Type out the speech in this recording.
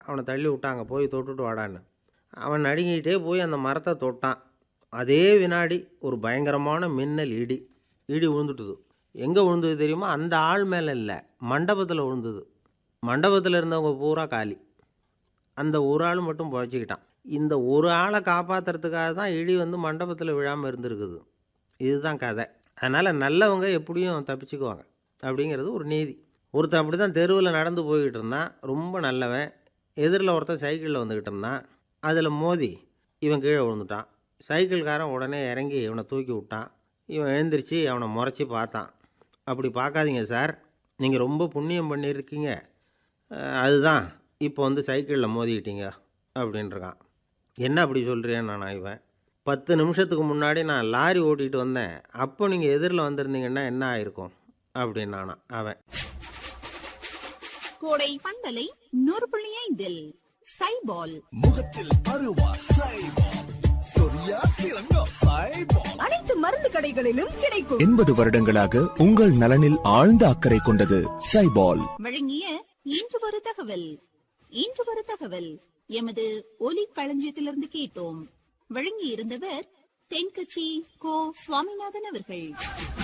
அவனை தள்ளி விட்டாங்க போய் தொட்டுட்டு வாடான்னு அவன் நடுங்கிட்டே போய் அந்த மரத்தை தொட்டான் அதே வினாடி ஒரு பயங்கரமான மின்னல் இடி இடி விழுந்துட்டுது எங்கே விழுந்தது தெரியுமா அந்த ஆள் மேலே இல்லை மண்டபத்தில் விழுந்தது மண்டபத்தில் இருந்தவங்க பூரா காலி அந்த ஒரு ஆள் மட்டும் புழைச்சிக்கிட்டான் இந்த ஒரு ஆளை காப்பாற்றுறதுக்காக தான் இடி வந்து மண்டபத்தில் விழாமல் இருந்திருக்குது இதுதான் கதை அதனால் நல்லவங்க எப்படியும் தப்பிச்சுக்குவாங்க அப்படிங்கிறது ஒரு நீதி ஒருத்தன் அப்படி தான் தெருவில் நடந்து போய்கிட்டு இருந்தான் ரொம்ப நல்லவன் எதிரில் ஒருத்தன் சைக்கிளில் வந்துக்கிட்டு இருந்தான் அதில் மோதி இவன் கீழே விழுந்துட்டான் சைக்கிள்காரன் உடனே இறங்கி இவனை தூக்கி விட்டான் இவன் எழுந்திரிச்சு அவனை முறைச்சி பார்த்தான் அப்படி பார்க்காதீங்க சார் நீங்கள் ரொம்ப புண்ணியம் பண்ணியிருக்கீங்க அஹ் அதுதான் இப்போ வந்து சைக்கிளில் மோதிக்கிட்டீங்க அப்படின்றான் என்ன அப்படி சொல்கிறேன் நான் இவன் பத்து நிமிஷத்துக்கு முன்னாடி நான் லாரி ஓட்டிகிட்டு வந்தேன் அப்போ நீங்கள் எதிரில் வந்திருந்தீங்கன்னா என்ன ஆயிருக்கும் அப்படின்னானா அவன் கோடை பந்தலை நூறு புள்ளி ஐந்தில் சைபால் முகத்தில் அருவா சைபால் சொரியா சிறங்கோ சைபால் அனைத்து மருந்து கடைகளிலும் கிடைக்கும் எண்பது வருடங்களாக உங்கள் நலனில் ஆழ்ந்த அக்கறை கொண்டது சைபால் வழங்கிய இன்று ஒரு தகவல் இன்று ஒரு தகவல் எமது ஒலி களஞ்சியத்திலிருந்து கேட்டோம் வழங்கி இருந்தவர் தென்கட்சி கோ சுவாமிநாதன் அவர்கள்